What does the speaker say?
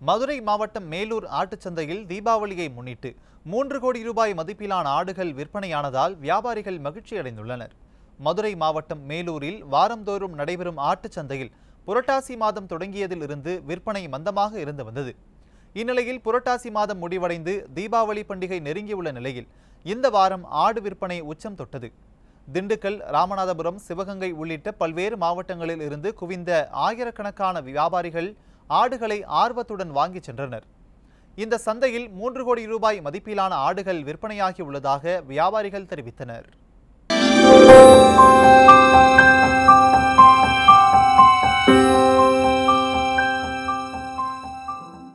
மதுரை மாவட்டம் மேலூர் ஆட்டுச்சந்தையில் தீபாவளியை முன்னிட்டு மூன்று கோடி ரூபாய் மதிப்பிலான ஆடுகள் விற்பனையானதால் வியாபாரிகள் மகிழ்ச்சியடைந்துள்ளனர் மதுரை மாவட்டம் மேலூரில் வாரந்தோறும் நடைபெறும் ஆட்டுச்சந்தையில் புரட்டாசி மாதம் தொடங்கியதில் இருந்து விற்பனை மந்தமாக இருந்து வந்தது இந்நிலையில் புரட்டாசி மாதம் முடிவடைந்து தீபாவளி பண்டிகை நெருங்கியுள்ள நிலையில் இந்த வாரம் ஆடு விற்பனை உச்சம் தொட்டது திண்டுக்கல் ராமநாதபுரம் சிவகங்கை உள்ளிட்ட பல்வேறு மாவட்டங்களில் இருந்து குவிந்த ஆயிரக்கணக்கான வியாபாரிகள் ஆடுகளை ஆர்வத்துடன் வாங்கிச் சென்றனர் இந்த சந்தையில் மூன்று கோடி ரூபாய் மதிப்பிலான ஆடுகள் விற்பனையாகி உள்ளதாக வியாபாரிகள் தெரிவித்தனர்